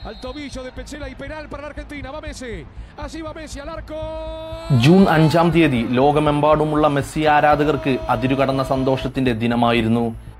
al tobillo de Petzela y penal para la Argentina. Va Messi. Así va Messi al arco. June അഞ്ചാം തീയതി ലോകമെമ്പാടുമുള്ള Messi ആരാധകർക്ക് അതിരുകടന്ന സന്തോഷത്തിന്റെ ദിനമായിരുന്നു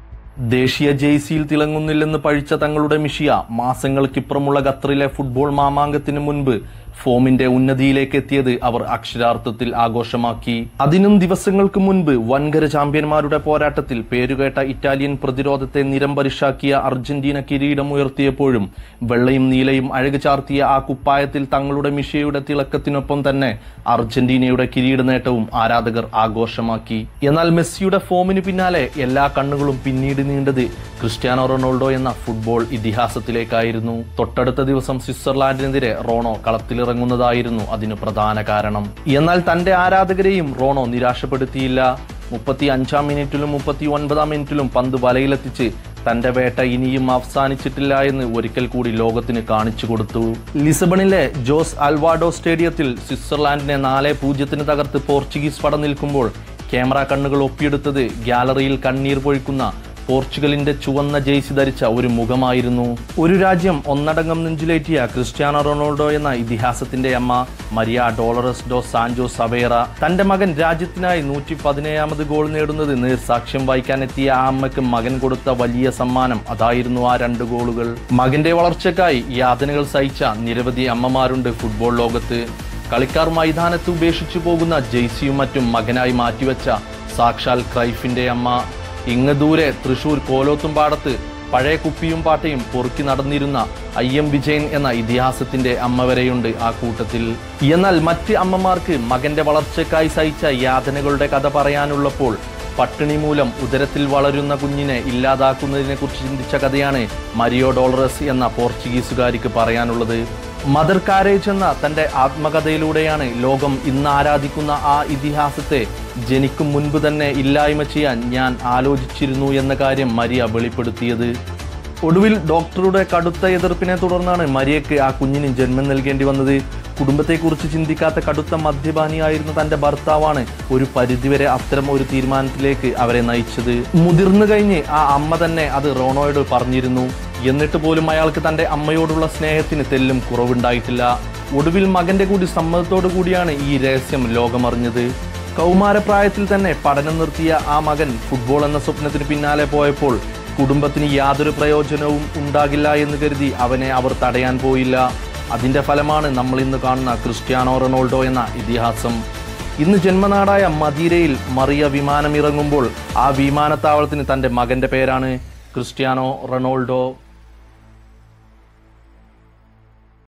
ദേശീയ ജേഴ്സിയിൽ തിളങ്ങുന്നില്ലെന്ന് പഴിച്ച തങ്ങളുടെ മിഷിയ മാസങ്ങൾക്കിപ്പുറമുള്ള ഖത്തറിലെ ഫുട്ബോൾ മാമാങ്കത്തിന് മുൻപ് ഫോമിന്റെ ഉന്നതിയിലേക്ക് എത്തിയത് അവർ അക്ഷരാർത്ഥത്തിൽ ആഘോഷമാക്കി അതിനും ദിവസങ്ങൾക്ക് മുൻപ് വൻകര ചാമ്പ്യന്മാരുടെ പോരാട്ടത്തിൽ പേരുകേട്ട ഇറ്റാലിയൻ പ്രതിരോധത്തെ നിരംപരിശാക്കിയ അർജന്റീന കിരീടം ഉയർത്തിയപ്പോഴും വെള്ളയും നീലയും അഴകു ചാർത്തിയ ആ കുപ്പായത്തിൽ തങ്ങളുടെ മിഷയുടെ തിളക്കത്തിനൊപ്പം തന്നെ അർജന്റീനയുടെ കിരീട നേട്ടവും ആരാധകർ ആഘോഷമാക്കി എന്നാൽ മെസ്സിയുടെ ഫോമിന് പിന്നാലെ എല്ലാ കണ്ണുകളും പിന്നീട് നീണ്ടത് ക്രിസ്ത്യാനോ റൊണാൾഡോ എന്ന ഫുട്ബോൾ ഇതിഹാസത്തിലേക്കായിരുന്നു തൊട്ടടുത്ത ദിവസം സ്വിറ്റ്സർലാൻഡിനെതിരെ റോണോ കളത്തിലിറങ്ങുന്നതായിരുന്നു അതിന് പ്രധാന കാരണം എന്നാൽ തന്റെ ആരാധകരെയും റോണോ നിരാശപ്പെടുത്തിയില്ല മുപ്പത്തി അഞ്ചാം മിനിറ്റിലും മുപ്പത്തി ഒൻപതാം മിനിറ്റിലും പന്ത് വലയിലെത്തിച്ച് തന്റെ വേട്ട ഇനിയും അവസാനിച്ചിട്ടില്ല എന്ന് ഒരിക്കൽ കൂടി ലോകത്തിന് കാണിച്ചു കൊടുത്തു ലിസബണിലെ ജോസ് അൽവാഡോ സ്റ്റേഡിയത്തിൽ സ്വിറ്റ്സർലാൻഡിനെ നാല് പൂജ്യത്തിന് തകർത്ത് പോർച്ചുഗീസ് പട നിൽക്കുമ്പോൾ ക്യാമറ കണ്ണുകൾ ഒപ്പിയെടുത്തത് ഗാലറിയിൽ കണ്ണീർ പൊഴിക്കുന്ന പോർച്ചുഗലിന്റെ ചുവന്ന ജേഴ്സി ധരിച്ച ഒരു മുഖമായിരുന്നു ഒരു രാജ്യം ഒന്നടങ്കം നെഞ്ചിലേറ്റിയ ക്രിസ്ത്യാനോ റൊണാൾഡോ എന്ന ഇതിഹാസത്തിന്റെ അമ്മ Maria Dolores dos Santos Aveiro തന്റെ മകൻ രാജ്യത്തിനായി നൂറ്റി പതിനേഴാമത് ഗോൾ നേടുന്നത് നേർസാക്ഷ്യം വായിക്കാനെത്തിയ ആ അമ്മയ്ക്ക് മകൻ കൊടുത്ത വലിയ സമ്മാനം അതായിരുന്നു ആ രണ്ട് ഗോളുകൾ മകന്റെ വളർച്ചയ്ക്കായി യാതനകൾ സഹിച്ച നിരവധി അമ്മമാരുണ്ട് ഫുട്ബോൾ ലോകത്ത് കളിക്കാർ മൈതാനത്ത് ഉപേക്ഷിച്ചു പോകുന്ന ജെയ്സിയും മറ്റും മകനായി മാറ്റിവെച്ച സാക്ഷാൽ ക്രൈഫിന്റെ അമ്മ ഇങ്ങ് ദൂരെ തൃശൂർ കോലോത്തുംപാടത്ത് പഴയ കുപ്പിയും പാട്ടയും പൊറുക്കി നടന്നിരുന്ന ഐ എം വിജയൻ എന്ന ഇതിഹാസത്തിന്റെ അമ്മ വരെയുണ്ട് ആ കൂട്ടത്തിൽ എന്നാൽ മറ്റ് അമ്മമാർക്ക് മകന്റെ വളർച്ചയ്ക്കായി സഹിച്ച യാതനകളുടെ കഥ പറയാനുള്ളപ്പോൾ പട്ടിണി മൂലം ഉദരത്തിൽ വളരുന്ന കുഞ്ഞിനെ ഇല്ലാതാക്കുന്നതിനെ കുറിച്ച് ചിന്തിച്ച കഥയാണ് മരിയോ ഡോളറസ് എന്ന പോർച്ചുഗീസുകാരിക്ക് പറയാനുള്ളത് മദർ കാരേജ് എന്ന തന്റെ ആത്മകഥയിലൂടെയാണ് ലോകം ഇന്ന് ആരാധിക്കുന്ന ആ ഇതിഹാസത്തെ ജനിക്കും മുൻപ് തന്നെ ഇല്ലായ്മ ചെയ്യാൻ ഞാൻ ആലോചിച്ചിരുന്നു എന്ന കാര്യം മരിയ വെളിപ്പെടുത്തിയത് ഒടുവിൽ ഡോക്ടറുടെ കടുത്ത എതിർപ്പിനെ തുടർന്നാണ് മരിയയ്ക്ക് ആ കുഞ്ഞിന് ജന്മം നൽകേണ്ടി വന്നത് കുടുംബത്തെക്കുറിച്ച് ചിന്തിക്കാത്ത കടുത്ത മദ്യപാനിയായിരുന്ന തന്റെ ഭർത്താവാണ് ഒരു പരിധിവരെ അത്തരം ഒരു തീരുമാനത്തിലേക്ക് അവരെ നയിച്ചത് മുതിർന്നു കഴിഞ്ഞ് ആ അമ്മ തന്നെ അത് റോണോയോട് പറഞ്ഞിരുന്നു എന്നിട്ട് പോലും അയാൾക്ക് തന്റെ അമ്മയോടുള്ള സ്നേഹത്തിന് തെല്ലും കുറവുണ്ടായിട്ടില്ല ഒടുവിൽ മകന്റെ കൂടി സമ്മതത്തോടു കൂടിയാണ് ഈ രഹസ്യം ലോകമറിഞ്ഞത് കൗമാരപ്രായത്തിൽ തന്നെ പഠനം നിർത്തിയ ആ മകൻ ഫുട്ബോൾ എന്ന സ്വപ്നത്തിന് പിന്നാലെ പോയപ്പോൾ കുടുംബത്തിന് യാതൊരു പ്രയോജനവും ഉണ്ടാകില്ല എന്ന് കരുതി അവനെ അവർ തടയാൻ പോയില്ല അതിന്റെ ഫലമാണ് നമ്മൾ ഇന്ന് കാണുന്ന ക്രിസ്ത്യാനോ റൊണാൾഡോ എന്ന ഇതിഹാസം ഇന്ന് ജന്മനാടായ മദീരയിൽ മറിയ വിമാനം ഇറങ്ങുമ്പോൾ ആ വിമാനത്താവളത്തിന് തന്റെ മകന്റെ പേരാണ് ക്രിസ്ത്യാനോ റൊണാൾഡോ